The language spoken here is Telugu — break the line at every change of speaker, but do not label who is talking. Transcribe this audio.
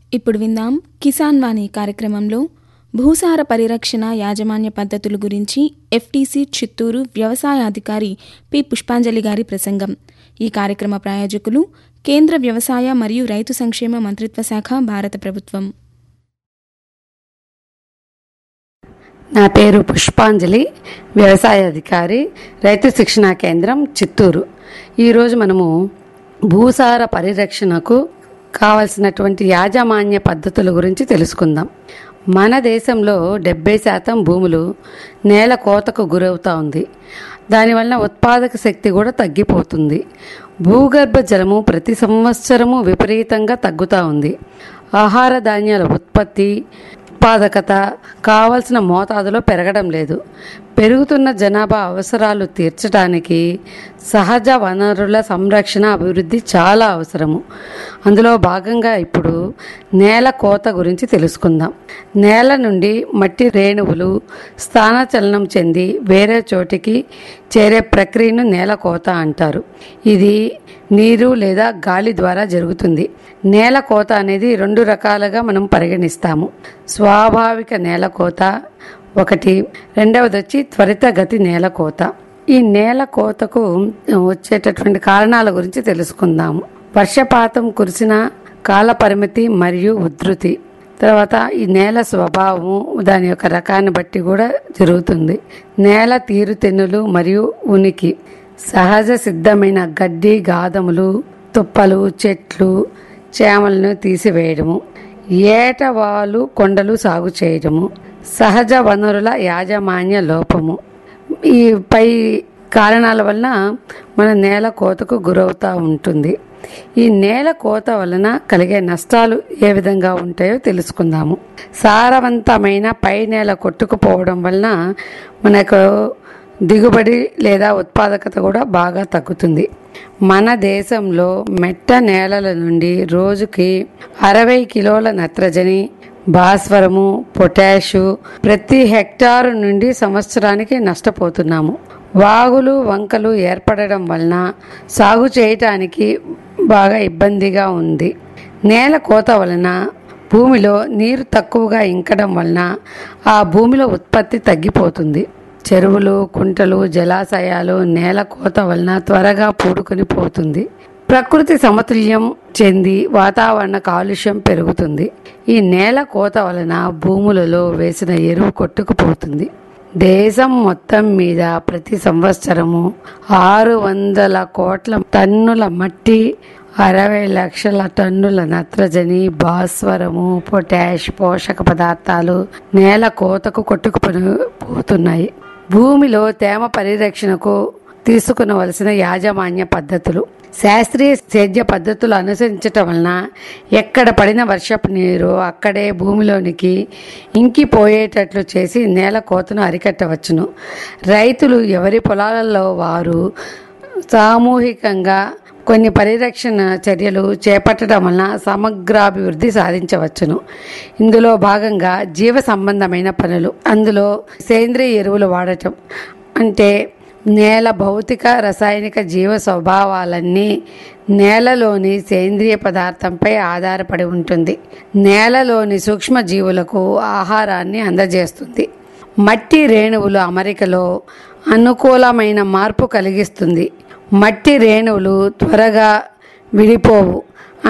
ఇప్పుడు విందాం కిసాన్ వాణి కార్యక్రమంలో భూసార పరిరక్షణ యాజమాన్య పద్ధతుల గురించి ఎఫ్టీసీ చిత్తూరు వ్యవసాయ అధికారి పి పుష్పాంజలి గారి ప్రసంగం ఈ కార్యక్రమ ప్రాయోజకులు కేంద్ర వ్యవసాయ మరియు రైతు సంక్షేమ మంత్రిత్వ శాఖ భారత ప్రభుత్వం
నా పేరు పుష్పాంజలి వ్యవసాయ అధికారి రైతు శిక్షణా కేంద్రం చిత్తూరు ఈరోజు మనము భూసార పరిరక్షణకు కావలసినటువంటి యాజమాన్య పద్ధతుల గురించి తెలుసుకుందాం మన దేశంలో డెబ్బై శాతం భూములు నేల కోతకు గురవుతూ ఉంది దానివల్ల ఉత్పాదక శక్తి కూడా తగ్గిపోతుంది భూగర్భ జలము ప్రతి సంవత్సరము విపరీతంగా తగ్గుతూ ఉంది ఆహార ధాన్యాల ఉత్పత్తి ఉత్పాదకత కావలసిన మోతాదులో పెరగడం లేదు పెరుగుతున్న జనాభా అవసరాలు తీర్చడానికి సహజ వనరుల సంరక్షణ అభివృద్ధి చాలా అవసరము అందులో భాగంగా ఇప్పుడు నేల కోత గురించి తెలుసుకుందాం నేల నుండి మట్టి రేణువులు స్థానచలనం చెంది వేరే చోటికి చేరే ప్రక్రియను నేల కోత అంటారు ఇది నీరు లేదా గాలి ద్వారా జరుగుతుంది నేల కోత అనేది రెండు రకాలుగా మనం పరిగణిస్తాము స్వాభావిక నేల కోత ఒకటి రెండవది వచ్చి త్వరితగతి నేల కోత ఈ నేల కోతకు వచ్చేటటువంటి కారణాల గురించి తెలుసుకుందాము వర్షపాతం కురిసిన కాల పరిమితి మరియు ఉధృతి తర్వాత ఈ నేల స్వభావము దాని యొక్క రకాన్ని బట్టి కూడా జరుగుతుంది నేల తీరుతెన్నులు మరియు ఉనికి సహజ సిద్ధమైన గడ్డి గాదములు తుప్పలు చెట్లు చేమలను తీసివేయడము ఏటవాలు కొండలు సాగు చేయడము సహజ వనరుల యాజమాన్య లోపము ఈ పై కారణాల వలన మన నేల కోతకు గురవుతూ ఉంటుంది ఈ నేల కోత వలన కలిగే నష్టాలు ఏ విధంగా ఉంటాయో తెలుసుకుందాము సారవంతమైన పై నేల కొట్టుకుపోవడం వలన మనకు దిగుబడి లేదా ఉత్పాదకత కూడా బాగా తగ్గుతుంది మన దేశంలో మెట్ట నేలల నుండి రోజుకి అరవై కిలోల నత్రజని భాస్వరము పొటాషు ప్రతి హెక్టారు నుండి సంవత్సరానికి నష్టపోతున్నాము వాగులు వంకలు ఏర్పడడం వలన సాగు చేయటానికి బాగా ఇబ్బందిగా ఉంది నేల కోత వలన భూమిలో నీరు తక్కువగా ఇంకడం వలన ఆ భూమిలో ఉత్పత్తి తగ్గిపోతుంది చెరువులు కుంటలు జలాశయాలు నేల కోత వలన త్వరగా పూడుకొని పోతుంది ప్రకృతి సమతుల్యం చెంది వాతావరణ కాలుష్యం పెరుగుతుంది ఈ నేల కోత వలన భూములలో వేసిన ఎరువు కొట్టుకుపోతుంది దేశం మొత్తం మీద ప్రతి సంవత్సరము ఆరు వందల కోట్ల టన్నుల మట్టి అరవై లక్షల టన్నుల నత్రజని భాస్వరము పొటాష్ పోషక పదార్థాలు నేల కోతకు కొట్టుకుపోయి పోతున్నాయి భూమిలో తేమ పరిరక్షణకు తీసుకునవలసిన యాజమాన్య పద్ధతులు శాస్త్రీయ సేద్య పద్ధతులు అనుసరించటం వలన ఎక్కడ పడిన వర్షపు నీరు అక్కడే భూమిలోనికి ఇంకిపోయేటట్లు చేసి నేల కోతను అరికట్టవచ్చును రైతులు ఎవరి పొలాలలో వారు సామూహికంగా కొన్ని పరిరక్షణ చర్యలు చేపట్టడం వలన సమగ్రాభివృద్ధి సాధించవచ్చును ఇందులో భాగంగా జీవ సంబంధమైన పనులు అందులో సేంద్రియ ఎరువులు వాడటం అంటే నేల భౌతిక రసాయనిక జీవ స్వభావాలన్నీ నేలలోని సేంద్రియ పదార్థంపై ఆధారపడి ఉంటుంది నేలలోని సూక్ష్మజీవులకు ఆహారాన్ని అందజేస్తుంది మట్టి రేణువుల అమరికలో అనుకూలమైన మార్పు కలిగిస్తుంది మట్టి రేణువులు త్వరగా విడిపోవు